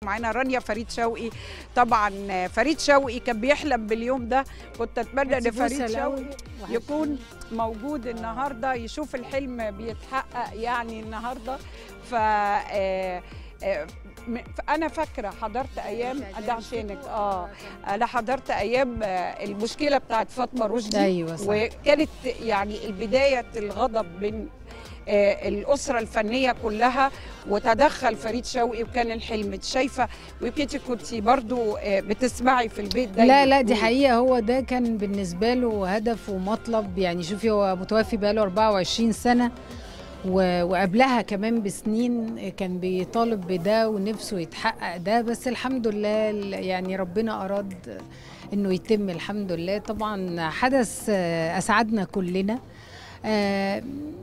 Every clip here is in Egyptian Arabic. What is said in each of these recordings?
معانا رانيا فريد شوقي طبعا فريد شوقي كان بيحلم باليوم ده كنت اتمنى ان فريد شوقي يكون موجود النهارده يشوف الحلم بيتحقق يعني النهارده ف آه، آه، م- انا فاكره حضرت ايام ده عشانك اه انا حضرت ايام آه، المشكله بتاعت فاطمه رشدي ايوه صح وكانت يعني البدايه الغضب من آه، الاسره الفنيه كلها وتدخل فريد شوقي وكان الحلم إنت شايفه ويمكن كنت برضو آه، بتسمعي في البيت دايما لا لا دي حقيقة هو ده كان بالنسبة له هدف ومطلب يعني شوفي هو متوفي بقاله 24 سنة و- وقبلها كمان بسنين كان بيطالب بده ونفسه يتحقق ده بس الحمد لله ال- يعني ربنا أراد انه يتم الحمد لله طبعا حدث آه، اسعدنا كلنا آه،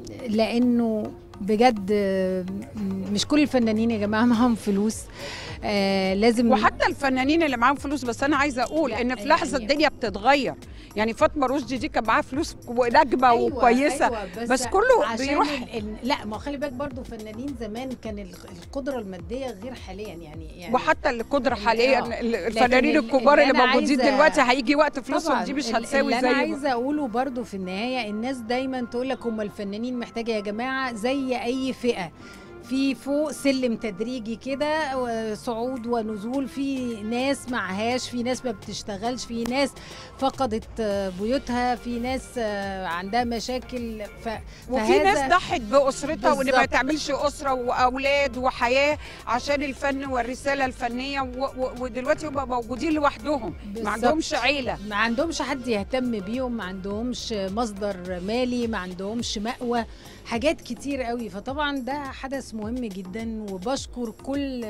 لانه بجد آه، مش كل الفنانين يا جماعه معاهم فلوس آه، لازم وحتى الفنانين اللي معاهم فلوس بس انا عايزه اقول لا، ان في لحظه يعني- الدنيا بتتغير يعني فاطمه رشدي دي كان معاها فلوس ونجمه أيوة وكويسه أيوة بس كله عشان بيروح ال- ال- لا ما خلي بالك برضو فنانين زمان كان ال- القدره الماديه غير حاليا يعني يعني وحتى القدره ال- حاليا آه. ال- الفنانين ال- الكبار اللي اللي أنا موجودين عايزة- دلوقتي هيجي وقت فلوسهم طبعاً دي مش ال- هتساوي اللي انا زي عايزه اقوله برضو في النهايه الناس دايما تقول لك هم الفنانين محتاجه يا جماعه زي اي فئه في فوق سلم تدريجي كده و- صعود ونزول في ناس معهاش في ناس ما بتشتغلش في ناس فقدت آه، بيوتها في ناس آه، عندها مشاكل ف... وفي فهذا- ناس ضحت باسرتها وان ما بالظبط. تعملش اسره واولاد وحياه عشان الفن والرساله الفنيه و- و- ودلوقتي هم موجودين لوحدهم ما بالظبط. عندهمش عيله ما عندهمش حد يهتم بيهم ما عندهمش مصدر مالي ما عندهمش مأوى حاجات كتير قوي فطبعا ده حدث مهم جدا وبشكر كل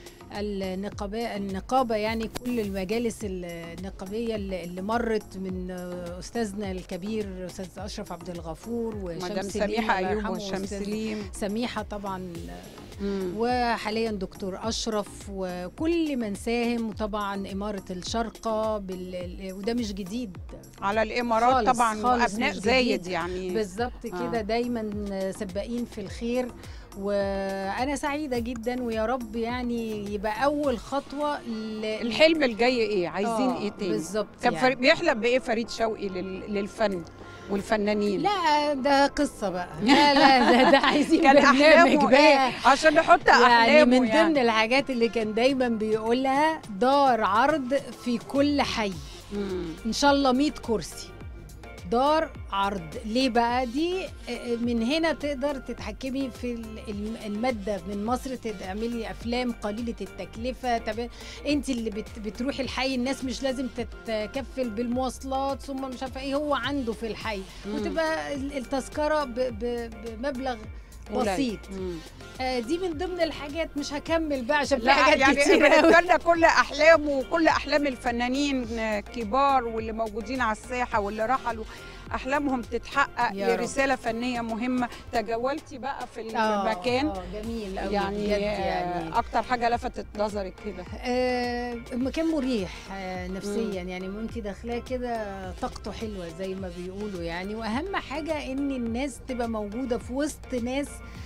النقابة النقابة يعني كل المجالس النقابية اللي اللي مرت من أستاذنا الكبير أستاذ أشرف عبد الغفور مدام وشمس سميحه الله ايوب يرحمه وشمس وأستاذ ليم سميحة طبعا مم. وحاليا دكتور اشرف وكل من ساهم وطبعا اماره الشارقه بال... وده مش جديد على الامارات خالص- طبعا خالص وابناء مش زايد جديد. يعني بالظبط كده آه. دايما سباقين في الخير وانا سعيده جدا ويا رب يعني يبقى اول خطوه ل... الحلم الجاي ايه عايزين آه، ايه تاني بالظبط كان يعني. فريد بيحلم بايه فريد شوقي لل- للفن والفنانين لا ده قصه بقى لا لا ده, ده عايزين كان برنامج احلامه بقى ايه عشان نحط يعني احلامه من ضمن يعني. الحاجات اللي كان دايما بيقولها دار عرض في كل حي مم. ان شاء الله 100 كرسي دار عرض ليه بقى دي آه، من هنا تقدر تتحكمي في ال- الم- الماده من مصر تعملي افلام قليله التكلفه طب انت اللي بت بتروحي الحي الناس مش لازم تتكفل بالمواصلات ثم مش عارفه ايه هو عنده في الحي مم. وتبقى ال- التذكره ب- ب- بمبلغ قليل. بسيط مم. آه، دي من ضمن الحاجات مش هكمل بقى عشان في لا حاجات يعني كتير قوي بنتمنى كل احلامه وكل احلام الفنانين كبار واللي موجودين على الساحه واللي رحلوا احلامهم تتحقق يا رب. لرساله فنيه مهمه تجولتي بقى في آه، المكان آه، جميل قوي يعني, بجد يعني آه، اكتر حاجه لفتت نظرك كده آه، مكان مريح آه، نفسيا يعني وانت داخلاه كده طاقته حلوه زي ما بيقولوا يعني واهم حاجه ان الناس تبقى موجوده في وسط ناس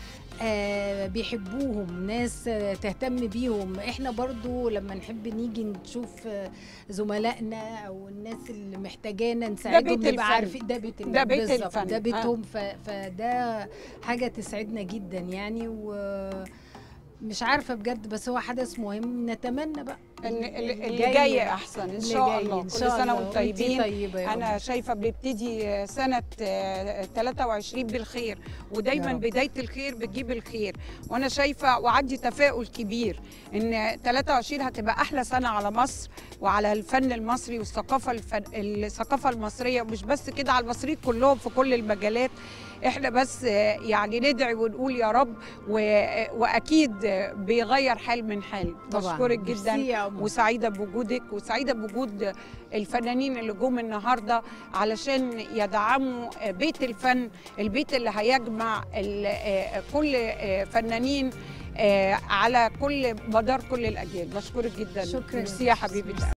آه بيحبوهم ناس آه تهتم بيهم احنا برضو لما نحب نيجي نشوف آه زملائنا او الناس اللي محتاجانا نساعدهم بيت نبقى الفن. عارفين ده بيت ده بيت بالظبط، الفن. ده آه. بيتهم ف... فده حاجه تسعدنا جدا يعني و مش عارفه بجد بس هو حدث مهم نتمنى بقى ان ال- اللي الجاي جاي بقى. احسن ان اللي شاء جاي الله إن كل شاء سنه الله. وانتم وإنتي طيبين طيبة يا انا رب. شايفه بنبتدي سنه آه، 23 بالخير ودايما يا رب. بدايه الخير بتجيب الخير وانا شايفه وعندي تفاؤل كبير ان 23 هتبقى احلى سنه على مصر وعلى الفن المصري والثقافه الفن... الثقافه المصريه ومش بس كده على المصريين كلهم في كل المجالات احنا بس آه، يعني ندعي ونقول يا رب و... واكيد آه، بيغير حال من حال طبعاً. بشكرك جدا ميرسي يا أمو. وسعيده بوجودك وسعيده بوجود الفنانين اللي جم النهارده علشان يدعموا بيت الفن البيت اللي هيجمع ال- آه، كل آه، فنانين آه، على كل مدار كل الاجيال بشكرك جدا شكراً. ميرسي يا حبيبتي